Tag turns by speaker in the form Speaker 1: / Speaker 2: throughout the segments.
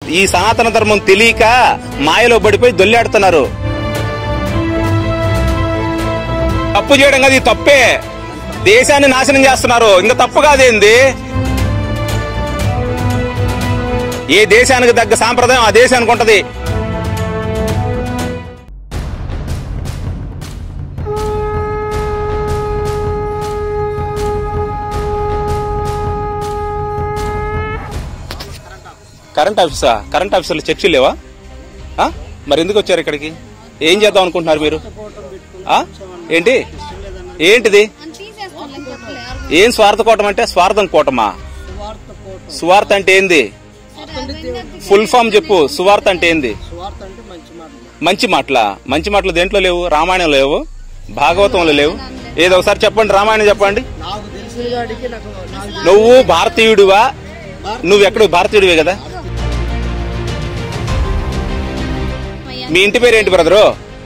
Speaker 1: ఈ సనాతన ధర్మం తెలియక మాయలో పడిపోయి దొల్లాడుతున్నారు తప్పు చేయడం కాదు ఇది తప్పే దేశాన్ని నాశనం చేస్తున్నారు ఇంకా తప్పు కాదేంది ఏ దేశానికి తగ్గ సాంప్రదాయం ఆ దేశానికి ఉంటది కరెంట్ ఆఫీసా కరెంట్ ఆఫీసర్లు చర్చిలు లేవా ఆ? మరి ఎందుకు వచ్చారు ఇక్కడికి ఏం చేద్దాం అనుకుంటున్నారు మీరు ఆ? ఏంటి ఏంటిది
Speaker 2: అని తీసేస్తాను చెప్పలే
Speaker 1: ఏం స్వార్థ కోటం అంటే స్వార్థం కోటమా సువార్త అంటే ఏంది ఫుల్ ఫామ్ చెప్పు సువార్త అంటే ఏంది
Speaker 3: సువార్త అంటే మంచి మాట
Speaker 1: మంచి మాటల మంచి మాటలు దేంట్లో లేవు రామాయణంలో లేవు భాగవతంలో లేవు ఏదో ఒకసారి చెప్పండి రామాయణం చెప్పండి
Speaker 3: నాకు తెలిసిన వాడికి నాకు నాకు
Speaker 1: నువ్వు భారతీయుడివా నువ్వు ఎక్కడ భారతీయుడివే కదా మీ ఇంటి పేరు ఏంటి బ్రదరు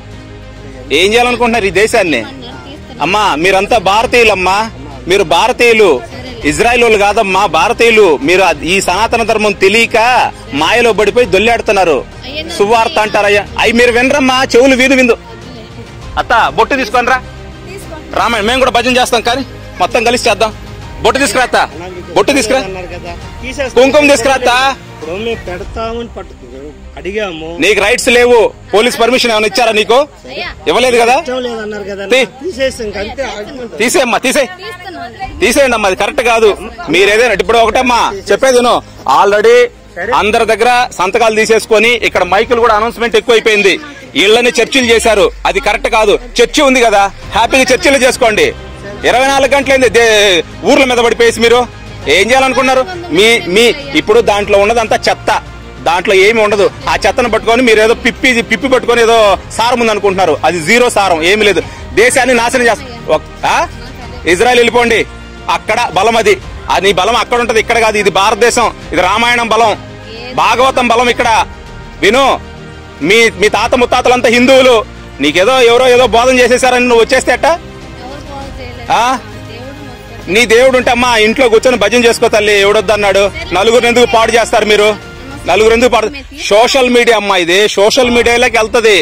Speaker 1: ఏం చేయాలనుకుంటున్నారు ఈ దేశాన్ని అమ్మా మీరంతా భారతీయులమ్మా మీరు భారతీయులు ఇజ్రాయెల్ వాళ్ళు కాదమ్మా భారతీయులు మీరు అది- ఈ సనాతన ధర్మం తెలియక మాయలో పడిపోయి దొల్లాడుతున్నారు సువార్త అంటారయ్యా అవి మీరు వినరమ్మా చెవులు వీధు విందు అత్త బొట్టు తీసుకొనిరా రామాయణ మేము కూడా భజన చేస్తాం కానీ మొత్తం కలిసి చేద్దాం బొట్టు తీసుకురా అత్త బొట్టు తీసుకురా
Speaker 3: అన్నారు కదా తీసేస్తాం.
Speaker 1: కుంకుమ తీసుకురా అత్త
Speaker 3: ఇప్పుడు మేము పెడతామని పట్టు అడిగాము
Speaker 1: నీకు రైట్స్ లేవు పోలీస్ పర్మిషన్ ఏమైనా ఇచ్చారా నీకు ఇవ్వలేదు కదా
Speaker 3: ఇష్టం లేదన్నారు కదా
Speaker 1: తీ.
Speaker 3: తీసేస్తాం ఇంక అంతే ఆగిపోతాం.
Speaker 1: తీసేయమ్మా తీసే
Speaker 2: తీస్తున్నాను
Speaker 1: తీసేయండి అమ్మా అది కరెక్ట్ కాదు మీరేదైనా ఇప్పుడు ఒకటమ్మా చెప్పేది విను. ఆల్రెడీ అందరి దగ్గర సంతకాలు తీసేసుకొని ఇక్కడ మైకులు కూడా అనౌన్స్మెంట్ ఎక్కువైపోయింది ఇళ్లని చర్చిలు చేశారు అది కరెక్ట్ కాదు చర్చి ఉంది కదా హ్యాపీగా చర్చిలు చేసుకోండి ఇరవై నాలుగు గంటలైంది దే- ఊర్ల మీద పడిపోయేసి మీరు ఏం చేయాలనుకున్నారు మీ మీ ఇప్పుడు దాంట్లో ఉన్నదంతా చెత్త దాంట్లో ఏమి ఉండదు ఆ చెత్తను పట్టుకొని మీరు ఏదో పిప్పి పిప్పి పట్టుకొని ఏదో సారం ఉంది అనుకుంటున్నారు అది జీరో సారం ఏమీ లేదు దేశాన్ని నాశనం చేస్తారు ఇజ్రాయెల్ వెళ్ళిపోండి అక్కడ బలం అది అది నీ బలం అక్కడ ఉంటది ఇక్కడ కాదు ఇది భారతదేశం ఇది రామాయణం బలం భాగవతం బలం ఇక్కడ విను మీ మీ తాత ముత్తాతలంతా హిందువులు నీకేదో ఎవరో ఏదో బోధన చేసేసారని నువ్వు వచ్చేస్తే అట్ట
Speaker 2: ఎవరు బాగు చేయలేదు
Speaker 1: ఆ?
Speaker 2: దేవుడు మొక్కాడు.
Speaker 1: నీ దేవుడు ఉంటే అమ్మా ఇంట్లో కూర్చొని భజన చేసుకో తల్లి ఎవడొద్దన్నాడు నలుగురు ఎందుకు పాడు చేస్తారు మీరు నలుగురు ఎందుకు పాడు సోషల్ మీడియా అమ్మా ఇది సోషల్ మీడియాలోకి వెళ్తది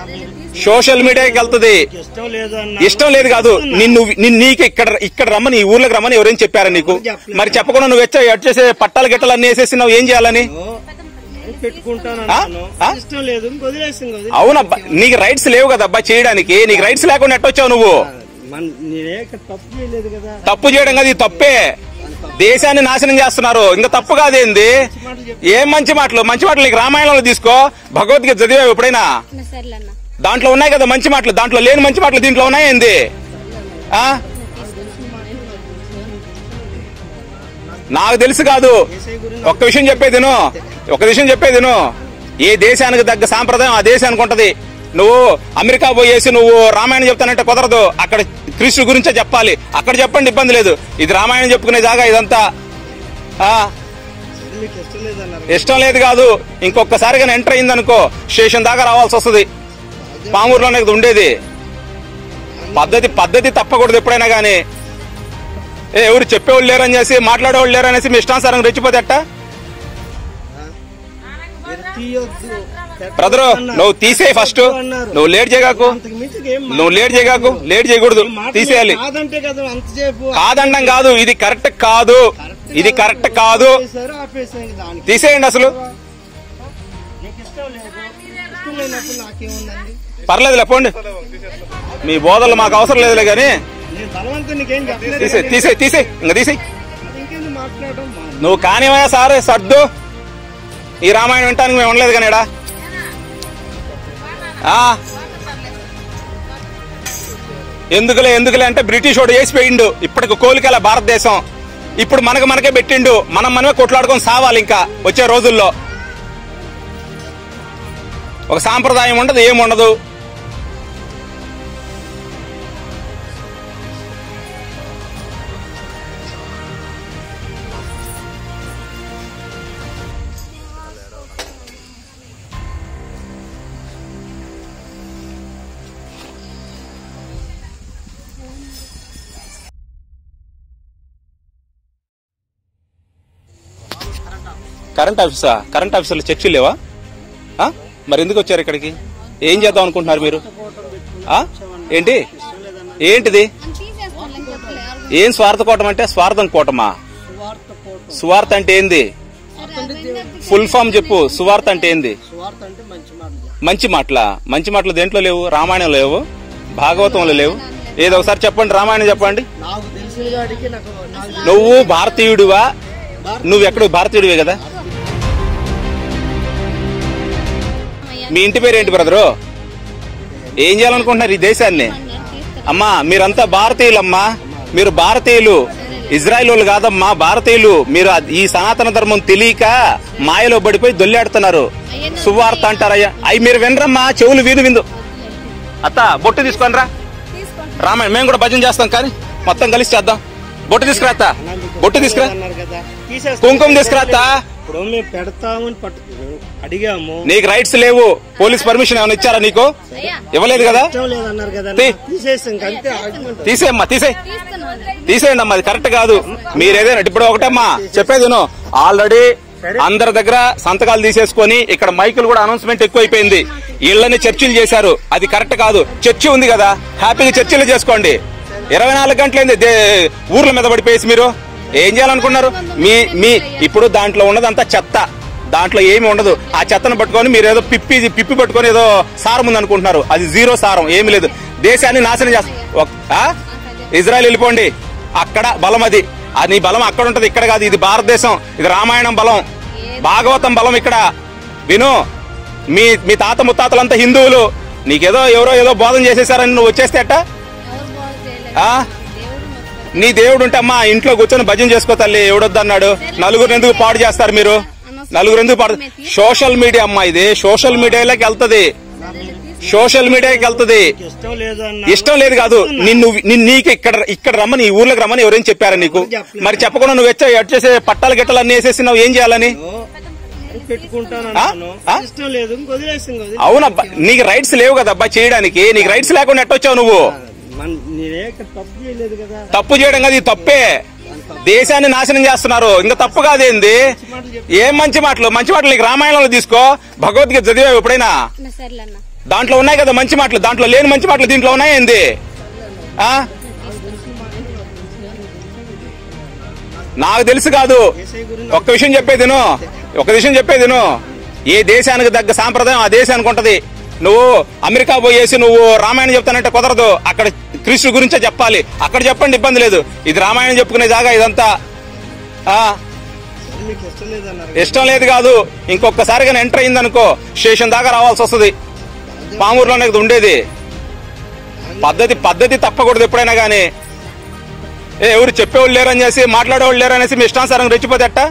Speaker 1: సోషల్ మీడియాకి వెళ్తది
Speaker 3: ఇష్టం లేదు అన్న
Speaker 1: ఇష్టం లేదు కాదు నిన్ను నిన్ను నీకు ఇక్కడ ఇక్కడ రమ్మని ఈ ఊర్లోకి రమ్మని ఎవరేం చెప్పారా నీకు మరి చెప్పకుండా నువ్వు వచ్చే వచ్చేసే పట్టాలు గిట్టలు అన్ని వేసేసి నువ్వు ఏం చేయాలని
Speaker 3: పెట్టుకుంటాను
Speaker 1: ఆ?
Speaker 3: అన్నాను
Speaker 1: ఆ?
Speaker 3: ఇష్టం లేదు ఇంక వదిలేస్తాం ఇంక వదిలేస్తాం.
Speaker 1: అవునబ్బా నీకు రైట్స్ లేవు కదా అబ్బా చేయడానికి నీకు రైట్స్ లేకుండా ఎట్టొచ్చావు నువ్వు
Speaker 3: మన నేనే ఇక్కడ తప్పు చేయలేదు కదా
Speaker 1: తప్పు చేయడం కాదు ఇది తప్పే దేశాన్ని నాశనం చేస్తున్నారు ఇంకా తప్పు కాదేంది ఏం మంచి మాటలు మంచి మాటలు నీకు రామాయణంలో తీసుకో భగవద్గీత చదివావు ఎప్పుడైనా
Speaker 2: సర్లే అన్న
Speaker 1: దాంట్లో ఉన్నాయి కదా మంచి మాటలు దాంట్లో లేని మంచి మాటలు దీంట్లో ఉన్నాయేంది ఆ? నాకు తెలుసు కాదు ఒక్క విషయం చెప్పేదిను ఒక విషయం చెప్పేదిను ఏ దేశానికి తగ్గ సాంప్రదాయం ఆ దేశానికి ఉంటది నువ్వు అమెరికా పోయేసి నువ్వు రామాయణం చెప్తానంటే కుదరదు అక్కడ క్రీస్తు గురించే చెప్పాలి అక్కడ చెప్పండి ఇబ్బంది లేదు ఇది రామాయణం చెప్పుకునే జాగా ఇదంతా ఆ
Speaker 3: మీకు ఇష్టం లేదు అన్నారు
Speaker 1: ఇష్టం లేదు కాదు ఇంకొకసారి కానీ ఎంటర్ అయిందనుకో స్టేషన్ దాకా రావాల్సి వస్తుంది పామూరులోనే కదా ఉండేది పద్ధతి పద్ధతి తప్పకూడదు ఎప్పుడైనా గానీ ఏ ఎవరు చెప్పేవాళ్ళు లేరని చేసి మాట్లాడేవాళ్ళు లేరనేసి మీ ఇష్టానుసారం రెచ్చిపోతే ఎట్టా
Speaker 3: మీరు తీయొద్దు
Speaker 1: బ్రదరు నువ్వు తీసేయి ఫస్ట్ నువ్వు లేట్ చేయగాకు
Speaker 3: అంతకు మించి ఏం
Speaker 1: నువ్వు లేట్ చేయగాకు లేట్ చేయకూడదు
Speaker 3: మాట
Speaker 1: తీసేయాలి
Speaker 3: కాదంటే కదా అంతసేపు
Speaker 1: కాదండం కాదు ఇది కరెక్ట్ కాదు ఇది కరెక్ట్ కాదు
Speaker 3: ఆపేశారు ఆపేసాం ఇంక దానికి
Speaker 1: తీసేయండి అసలు
Speaker 3: నీకు ఇష్టం లేదు ఇష్టం లేనప్పుడు నాకేముందండి
Speaker 1: పర్లేదులే పోండి మీ బోధలు మాకు అవసరం లేదులే గానీ
Speaker 3: నేను బలవంతం నీకేం చెప్పలేదు
Speaker 1: తీసే తీసే తీసే ఇంకా తీసేయి
Speaker 3: అది ఇంకేందుకు మాట్లాడడం మా-
Speaker 1: నువ్వు కానివయ్యా సార్ సర్దు ఈ రామాయణం వింటానికి మేము ఉండలేదు కానీ ఈడ. ఆ ఎందుకులే ఎందుకులే అంటే బ్రిటిష్ వాడు వేసిపోయిండు ఇప్పటికి కోలికల భారతదేశం ఇప్పుడు మనకు మనకే పెట్టిండు మనం మనమే కొట్లాడుకొని సావాలి ఇంకా వచ్చే రోజుల్లో ఒక సాంప్రదాయం ఉండదు ఏముండదు కరెంట్ ఆఫీసా కరెంట్ ఆఫీసర్లు చర్చిలు లేవా ఆ? మరి ఎందుకు వచ్చారు ఇక్కడికి ఏం చేద్దాం అనుకుంటున్నారు మీరు ఆ? ఏంటి ఏంటిది
Speaker 2: తీసేస్తాను ఇంకొకరు ఎవరు
Speaker 1: ఏం స్వార్థ కోటం అంటే స్వార్థం కోటమా
Speaker 3: సువార్త కోట
Speaker 1: సువార్త అంటే ఏంది ఫుల్ ఫామ్ చెప్పు సువార్త అంటే ఏంది
Speaker 3: సువార్త అంటే మంచి మాట
Speaker 1: మంచి మాటల మంచి మాటలు దేంట్లో లేవు రామాయణంలో లేవు భాగవతంలో లేవు ఏదో ఒకసారి చెప్పండి రామాయణం చెప్పండి
Speaker 3: నాకు తెలిసిన వాడికి నాకు నాకు
Speaker 1: నువ్వు భారతీయుడివా నువ్వు ఎక్కడ భారతీయుడివే కదా మీ ఇంటి పేరు ఏంటి బ్రదరు ఏం చేయాలనుకుంటున్నారు ఈ దేశాన్ని అమ్మా మీరంతా భారతీయులమ్మా మీరు భారతీయులు ఇజ్రాయెల్ వాళ్ళు కాదమ్మా భారతీయులు మీరు అది- ఈ సనాతన ధర్మం తెలియక మాయలో పడిపోయి దొల్లాడుతున్నారు సువార్త అంటారయ్యా అవి మీరు వినరమ్మా చెవులు వీధు విందు అత్త బొట్టు తీసుకొని రా
Speaker 2: తీసుకోండి
Speaker 1: రామాయణ మేము కూడా భజన చేస్తాం కానీ మొత్తం కలిసి చేద్దాం బొట్టు తీసుకురా అత్త బొట్టు తీసుకురా
Speaker 3: అన్నారు కదా తీసేస్తాం.
Speaker 1: కుంకుమ తీసుకురా అత్త
Speaker 3: ఇప్పుడు మేము పెడతామని పట్టు అడిగాము
Speaker 1: నీకు రైట్స్ లేవు పోలీస్ పర్మిషన్ ఏమైనా ఇచ్చారా నీకు
Speaker 2: అయ్యా
Speaker 1: ఇవ్వలేదు కదా
Speaker 3: ఇష్టం లేదన్నారు కదా
Speaker 1: తీ.
Speaker 3: తీసేసాం ఇంక అంతే ఆర్గ్యుమెంట్
Speaker 1: తీసేయమ్మా తీసేయ్
Speaker 2: తీసుకున్నాను
Speaker 1: తీసేయండి అమ్మా అది కరెక్ట్ కాదు మీరేదైనా ఇప్పుడు ఒకటమ్మా చెప్పేది విను. ఆల్రెడీ అందరి దగ్గర సంతకాలు తీసేసుకొని ఇక్కడ మైకులు కూడా అనౌన్స్మెంట్ ఎక్కువైపోయింది ఇళ్ళని చర్చిలు చేశారు అది కరెక్ట్ కాదు చర్చి ఉంది కదా హ్యాపీగా చర్చిలు చేసుకోండి ఇరవై నాలుగు గంటలైంది దే- ఊర్ల మీద పడిపోయేసి మీరు ఏం చేయాలనుకున్నారు మీ మీ ఇప్పుడు దాంట్లో ఉన్నదంతా చెత్త దాంట్లో ఏమి ఉండదు ఆ చెత్తను పట్టుకొని మీరు ఏదో పిప్పి పిప్పి పట్టుకొని ఏదో సారం ఉంది అనుకుంటున్నారు అది జీరో సారం ఏమి లేదు దేశాన్ని నాశనం చేస్తారు ఇజ్రాయెల్ వెళ్ళిపోండి అక్కడ బలం అది అది నీ బలం అక్కడ ఉంటది ఇక్కడ కాదు ఇది భారతదేశం ఇది రామాయణం బలం భాగవతం బలం ఇక్కడ విను మీ మీ తాత ముత్తాతలంతా హిందువులు నీకేదో ఎవరో ఏదో బోధన చేసేసారని నువ్వు వచ్చేస్తే అట్ట
Speaker 2: ఎవరు బాగు చేయలేదు
Speaker 1: ఆ?
Speaker 2: దేవుడు మొత్తం
Speaker 1: నీ దేవుడు ఉంటే అమ్మా ఇంట్లో కూర్చొని భజన చేసుకో తల్లి ఎవడొద్దన్నాడు నలుగురు ఎందుకు పాడు చేస్తారు మీరు నలుగురు ఎందుకు పాడు సోషల్ మీడియా అమ్మా ఇది సోషల్ మీడియాలోకి వెళ్తది సోషల్ మీడియాకి వెళ్తది
Speaker 3: ఇష్టం లేదు అన్న
Speaker 1: ఇష్టం లేదు కాదు నిన్ను నిన్ను నీకు ఇక్కడ ఇక్కడ రమ్మని ఈ ఊర్లోకి రమ్మని ఎవరేం చెప్పారా నీకు మరి చెప్పకుండా నువ్వు వచ్చా ఎట్ చేసే పట్టాలు గిట్టలు అన్ని వేసేసి నువ్వు ఏం చేయాలని
Speaker 3: పెట్టుకుంటాను
Speaker 1: ఆ?
Speaker 3: అన్నాను
Speaker 1: ఆ?
Speaker 3: ఇష్టం లేదు ఇంక వదిలేసాం వదిలే
Speaker 1: అవునబ్బా నీకు రైట్స్ లేవు కదా అబ్బా చేయడానికి నీకు రైట్స్ లేకుండా ఎట్టొచ్చావు నువ్వు
Speaker 3: మన నేనే ఇక్కడ తప్పు చేయలేదు కదా
Speaker 1: తప్పు చేయడం కాదు ఇది తప్పే దేశాన్ని నాశనం చేస్తున్నారు ఇంకా తప్పు కాదేంది ఏం మంచి మాటలు మంచి మాటలు నీకు రామాయణంలో తీసుకో భగవద్గీత చదివావు ఎప్పుడైనా
Speaker 2: సర్లే అన్న
Speaker 1: దాంట్లో ఉన్నాయి కదా మంచి మాటలు దాంట్లో లేని మంచి మాటలు దీంట్లో ఉన్నాయేంది ఆ? నాకు తెలుసు కాదు
Speaker 3: ఏసై గురించి
Speaker 1: ఒక్క విషయం చెప్పేది విను. ఒక విషయం చెప్పేది విను. ఏ దేశానికి తగ్గ సాంప్రదాయం ఆ దేశానికి ఉంటది నువ్వు అమెరికా పోయేసి నువ్వు రామాయణం చెప్తానంటే కుదరదు అక్కడ క్రీస్తు గురించే చెప్పాలి అక్కడ చెప్పండి ఇబ్బంది లేదు ఇది రామాయణం చెప్పుకునే జాగా ఇదంతా ఆ
Speaker 3: మీకు ఇష్టం లేదన్నారు
Speaker 1: ఇష్టం లేదు కాదు ఇంకొకసారిగా ఎంటర్ అయిందనుకో స్టేషన్ దాకా రావాల్సి వస్తుంది పామూరులోనే కదా ఉండేది పద్ధతి పద్ధతి తప్పకూడదు ఎప్పుడైనా గానీ ఏ ఎవరు చెప్పేవాళ్ళు లేరని చేసి మాట్లాడేవాళ్ళు లేరు అనేసి మీ ఇష్టానుసారం రెచ్చిపోతే అట్టా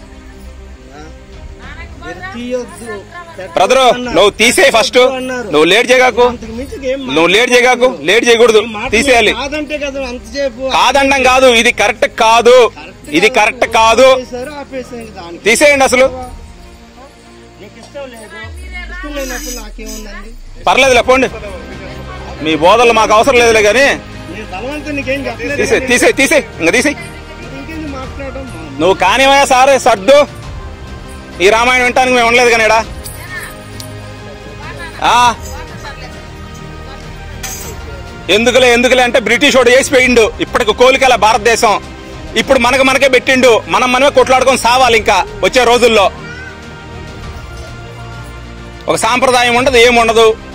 Speaker 3: మీరు తీయొద్దు
Speaker 1: బ్రదరు నువ్వు తీసేయి ఫస్ట్
Speaker 3: అన్నారు.
Speaker 1: నువ్వు లేట్ చేయగాకు
Speaker 3: అంతకు మించి ఏం
Speaker 1: నువ్వు లేట్ చేయగాకు లేట్ చేయకూడదు
Speaker 3: మాట
Speaker 1: తీసేయాలి
Speaker 3: కాదంటే కదా అంతసేపు
Speaker 1: కాదండం కాదు ఇది కరెక్ట్ కాదు ఇది కరెక్ట్ కాదు
Speaker 3: ఆపేశారు ఆపేసాం దానికి
Speaker 1: తీసేయండి అసలు
Speaker 3: నీకు ఇష్టం లేదు ఇష్టం లేనప్పుడు నాకేముందండి
Speaker 1: పర్లేదులే పోండి మీ బోధలు మాకు అవసరం లేదులే గానీ
Speaker 3: నేను బలవంతం నీకేం చెప్పలేదు
Speaker 1: తీసే తీసే తీసే ఇంకా తీసేయి
Speaker 3: ఇంకేంది మాట్లాడడం
Speaker 1: నువ్వు కానివయ్యా సారే సర్దు ఈ రామాయణం వినటానికి మేము ఉండలేదు కానీ ఈడ. ఆ ఎందుకులే ఎందుకులే అంటే బ్రిటిష్ వాడు వేసిపోయిండు ఇప్పటికి కోలికల భారతదేశం ఇప్పుడు మనకు మనకే పెట్టిండు మనం మనమే కొట్లాడుకొని సావాలి ఇంకా వచ్చే రోజుల్లో ఒక సాంప్రదాయం ఉండదు ఏముండదు